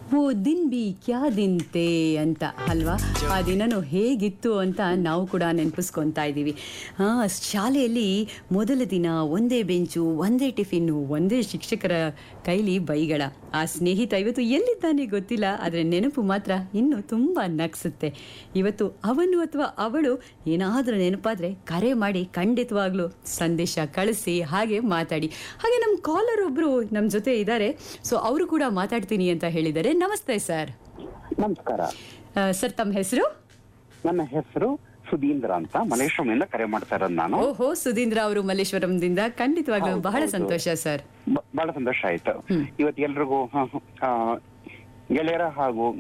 ಓ ದಿನ್ ಬಿ ಕ್ಯಾ ದಿನ್ ತೇ ಅಂತ ಅಲ್ವಾ ಆ ದಿನನೂ ಹೇಗಿತ್ತು ಅಂತ ನಾವು ಕೂಡ ನೆನಪಿಸ್ಕೊತಾ ಇದ್ದೀವಿ ಹಾಂ ಶಾಲೆಯಲ್ಲಿ ಮೊದಲ ದಿನ ಒಂದೇ ಬೆಂಚು ಒಂದೇ ಟಿಫಿನ್ನು ಒಂದೇ ಶಿಕ್ಷಕರ ಕೈಲಿ ಬೈಗಳ ಆ ಸ್ನೇಹಿತ ಇವತ್ತು ಎಲ್ಲಿದ್ದಾನೆ ಗೊತ್ತಿಲ್ಲ ಆದರೆ ನೆನಪು ಮಾತ್ರ ಇನ್ನೂ ತುಂಬ ನಗ್ಸುತ್ತೆ ಇವತ್ತು ಅವನು ಅಥವಾ ಅವಳು ಏನಾದರೂ ನೆನಪಾದರೆ ಕರೆ ಮಾಡಿ ಖಂಡಿತವಾಗ್ಲೂ ಸಂದೇಶ ಕಳಿಸಿ ಹಾಗೆ ಮಾತಾಡಿ ಹಾಗೆ ನಮ್ಮ ಕಾಲರ್ ಒಬ್ಬರು ನಮ್ಮ ಜೊತೆ ಇದ್ದಾರೆ ಸೊ ಅವರು ಕೂಡ ಮಾತಾಡ್ತೀನಿ ಅಂತ ಹೇಳಿದ್ದಾರೆ ನಮಸ್ತೆ ಸರ್ ನಮಸ್ಕಾರ ಸರ್ ತಮ್ಮ ಹೆಸರು ನನ್ನ ಹೆಸರು ಸುಧೀಂದ್ರ ಅಂತ ಮಲೇಶ್ವರಮಿಂದ ಕರೆ ಮಾಡ್ತಾ ಇರೋದು ನಾನು ಓಹೋ ಸುಧೀಂದ್ರ ಅವರು ಮಲ್ಲೇಶ್ವರಂದಿಂದ ಖಂಡಿತವಾಗ್ಲೂ ಹೌದು, ಬಹಳ ಹೌದು. ಸಂತೋಷ ಸರ್ ಬ- ಬಹಳ ಸಂತೋಷ ಆಯ್ತು ಇವತ್ತು ಎಲ್ರಿಗೂ ಹ, ಹ, ಆ, ಗೆಳೆಯರ ಹಾಗೂ